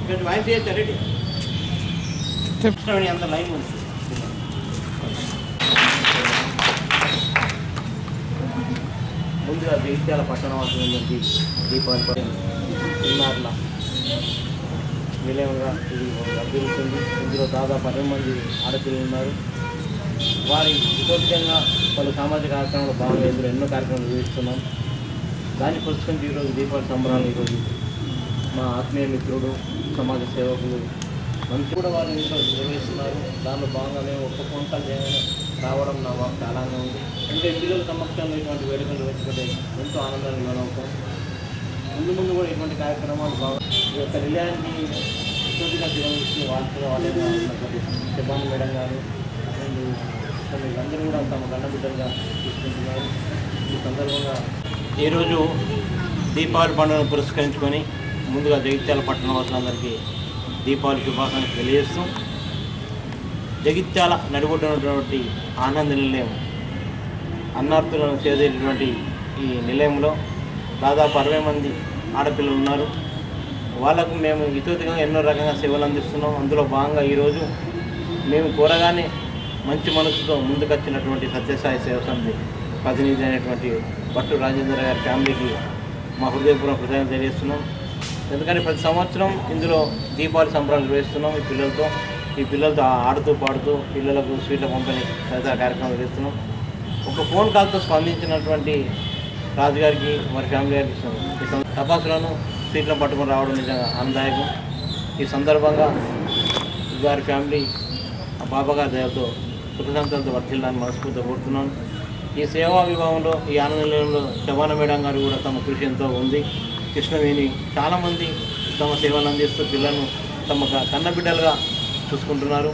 ఇక్కడ వాయిస్ చేయొచ్చా రెడీ చెప్తాను అంత లైన్ ఉంది ముందుగా జగిత్యాల పట్టణవాసులందరికీ దీపావళి పండుగ చిన్నారుల నిలయంగా ఇది అభివృద్ధి ఇందులో దాదాపు పన్నెండు మంది ఆడపిల్లలు ఉన్నారు వారి విధంగా పలు సామాజిక కార్యక్రమాలు భాగంగా ఇందులో ఎన్నో కార్యక్రమాలు నిర్వహిస్తున్నాం దాన్ని పురస్కరించి ఈరోజు దీపావళి సంబరాలు ఈరోజు మా ఆత్మీయ మిత్రుడు సమాజ సేవకులు మంచి కూడా వారు ఇంట్లో నిర్వహిస్తున్నారు దానిలో భాగంగా మేము ఒక్క ఫోన్ కాల్ చేయగానే రావడం నా మాకు చాలానే ఉంది ఇంకా పిల్లల సమక్షంలో ఇటువంటి వేడుకలు నిర్వహించుకుంటే ఎంతో ఆనందాన్ని లోనవుతాం ముందు ముందు కూడా ఇటువంటి కార్యక్రమాలు బాగా ఈ యొక్క నిలయాన్ని పూర్తిగా నిర్వహిస్తూ వాళ్ళతో వాళ్ళగా ఉన్నటువంటి శబాన్ మేడం గారు అండ్ కొన్ని అందరూ కూడా తమ గండ బిడ్డలుగా తీసుకుంటున్నారు ఈ సందర్భంగా ఈరోజు దీపావళి పండుగను పురస్కరించుకొని ముందుగా జగిత్యాల పట్టణ వాసులందరికీ దీపావళి శుభాకాంక్షలు తెలియజేస్తూ జగిత్యాల నడిబొడ్డునటువంటి ఆనంద నిలయం అన్నార్థులను చేసేటటువంటి ఈ నిలయంలో దాదాపు అరవై మంది ఆడపిల్లలు ఉన్నారు వాళ్ళకు మేము ఇతోతిగా ఎన్నో రకంగా సేవలు అందిస్తున్నాం అందులో భాగంగా ఈరోజు మేము కోరగానే మంచి మనసుతో ముందుకొచ్చినటువంటి సత్యసాయి సేవ సమితి ప్రతినిధి అయినటువంటి భట్టు రాజేంద్ర గారి ఫ్యామిలీకి మా హృదయపూర్వక కృతజ్ఞత తెలియజేస్తున్నాం ఎందుకంటే ప్రతి సంవత్సరం ఇందులో దీపావళి సంబరాలు నిర్వహిస్తున్నాం ఈ పిల్లలతో ఈ పిల్లలతో ఆడుతూ పాడుతూ పిల్లలకు స్వీట్ల పంపిణీ తదితర కార్యక్రమాలు చేస్తున్నాం ఒక ఫోన్ కాల్తో స్పందించినటువంటి రాజుగారికి మరి ఫ్యామిలీ గారికి ఇస్తున్నాం. ఈ సం- తపాసులను స్వీట్లను పట్టుకొని రావడం నిజంగా ఆనందదాయకం ఈ సందర్భంగా వారి ఫ్యామిలీ ఆ బాబాగారి దయతో సుఖశాంతాలతో వర్తిల్లాలని మనస్ఫూర్తిగా కోరుతున్నాను ఈ సేవా విభాగంలో ఈ ఆనంద నిలయంలో శవాన మేడం గారు కూడా తమ కృషి ఎంతో ఉంది కృష్ణవేణి చాలామంది తమ సేవలు అందిస్తూ పిల్లలను తమ క- కన్న బిడ్డలుగా చూసుకుంటున్నారు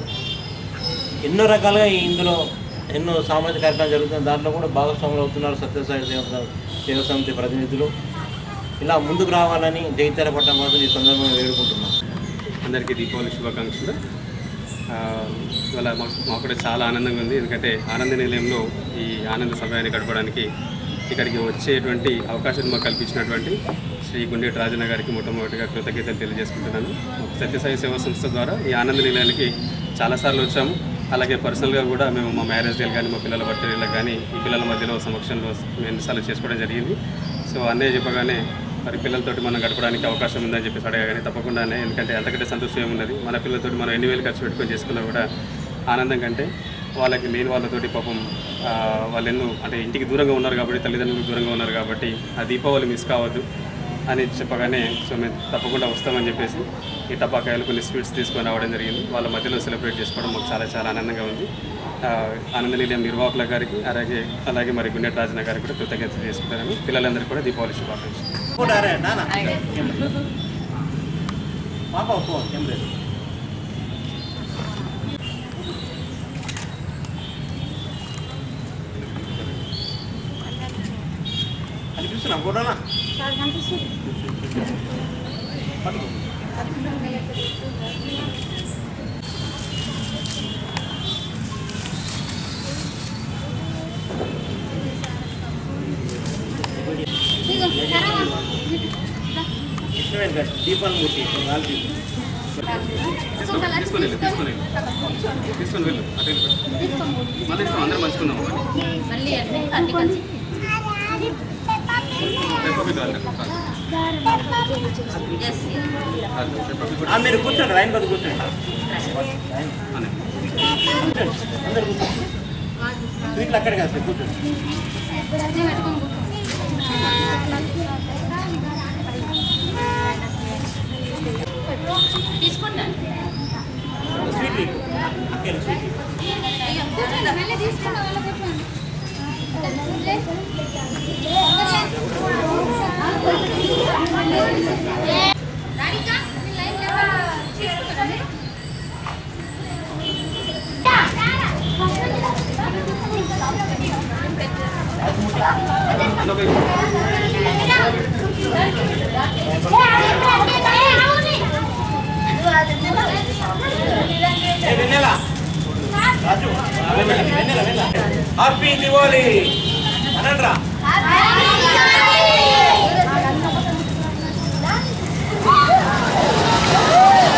ఎన్నో రకాలుగా ఈ ఇందులో ఎన్నో సామాజిక కార్యక్రమాలు జరుగుతున్నాయి దాంట్లో కూడా భాగస్వాములు అవుతున్నారు సత్యసాయి సేవ సేవ సమితి ప్రతినిధులు ఇలా ముందుకు రావాలని జగిత్యాల పట్టణ కోసం ఈ సందర్భంగా వేడుకుంటున్నాం అందరికీ దీపావళి శుభాకాంక్షలు ఆ, ఇవాళ మాకు మాకు కూడా చాలా ఆనందంగా ఉంది ఎందుకంటే ఆనంద నిలయంలో ఈ ఆనంద సమయాన్ని గడపడానికి ఇక్కడికి వచ్చేటువంటి అవకాశం మాకు కల్పించినటువంటి శ్రీ గుండేటి రాజన్న గారికి మొట్టమొదటిగా కృతజ్ఞతలు తెలియజేసుకుంటున్నాను సత్యసాయి సేవా సంస్థ ద్వారా ఈ ఆనంద నిలయానికి చాలాసార్లు వచ్చాము అలాగే పర్సనల్గా కూడా మేము మా మ్యారేజ్ డేలు కానీ మా పిల్లల బర్త్డేలకు కానీ ఈ పిల్లల మధ్యలో సమక్షంలో మేము ఎన్నిసార్లు చేసుకోవడం జరిగింది సో అన్నయ్య చెప్పగానే మరి పిల్లలతోటి మనం గడపడానికి అవకాశం ఉందని చెప్పేసి అడగగానే తప్పకుండానే ఎందుకంటే అంతకంటే సంతోషం ఏమున్నది మన పిల్లలతోటి మనం ఎన్ని వేలు ఖర్చు పెట్టుకొని చేసుకున్నా కూడా ఆనందం కంటే వాళ్ళకి లేని వాళ్ళతోటి పాపం ఆ, వాళ్ళు ఎన్నో అంటే ఇంటికి దూరంగా ఉన్నారు కాబట్టి తల్లిదండ్రులకు దూరంగా ఉన్నారు కాబట్టి ఆ దీపావళి మిస్ కావద్దు అని చెప్పగానే సో మేము తప్పకుండా వస్తామని చెప్పేసి ఈ టపాకాయలు కొన్ని స్వీట్స్ తీసుకొని రావడం జరిగింది వాళ్ళ మధ్యలో సెలబ్రేట్ చేసుకోవడం మాకు చాలా చాలా ఆనందంగా ఉంది ఆ, ఆనంద నిలయం నిర్వాహకుల గారికి అలాగే అలాగే మరి గుండెట్ రాజన్న గారికి కూడా కృతజ్ఞతలు చేసుకుంటాను పిల్లలందరికీ కూడా దీపావళి శుభాకాంక్షలు ఫోటారే నానా పాప ఫోన్ కెమెరా అనిపిస్తున్నా ఫోటోనా పట్టుకో కృష్ణవేణి గారు దీపాన్ని ముట్టి వాళ్ళు దీపం తీసుకొని వెళ్ళు తీసుకొని వెళ్ళు తీసుకొని వెళ్ళు అటు వెళ్ళు. మళ్ళీ ఇస్తాం అందరం మంచుకుందాం మళ్ళీ అంటే అన్ని కలిసి పెప్పకి కాదు ఎస్ పెప్పకి ఆ, మీరు కూర్చోండి లైన్ కొద్ది కూర్చోండి అనే కూర్చోండి అందరు కూర్చోండి స్వీట్లు అక్కడ కాదు సార్ కూర్చోండి తీసుకుంటాను స్వీట్లు అక్కడ స్వీట్లు అయ్యో కూర్చోండి మళ్ళీ తీసుకుంటా వాళ్ళ కూర్చోండి రాధికా మీ లైన్ లేవా తీసుకుంటారా మీరు? ఏ వెన్నెల రాజు వెన్నెల వెన్నెల హ్యాపీ దివాళీ అనండ్రా Happy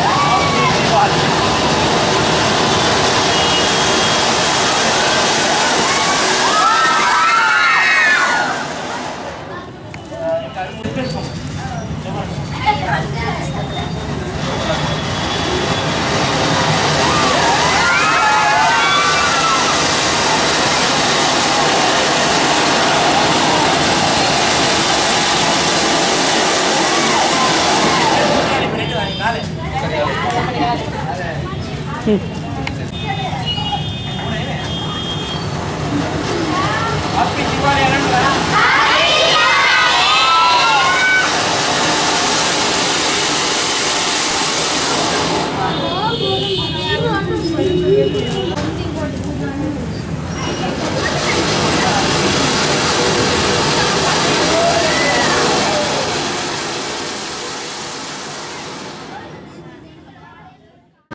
Thank you.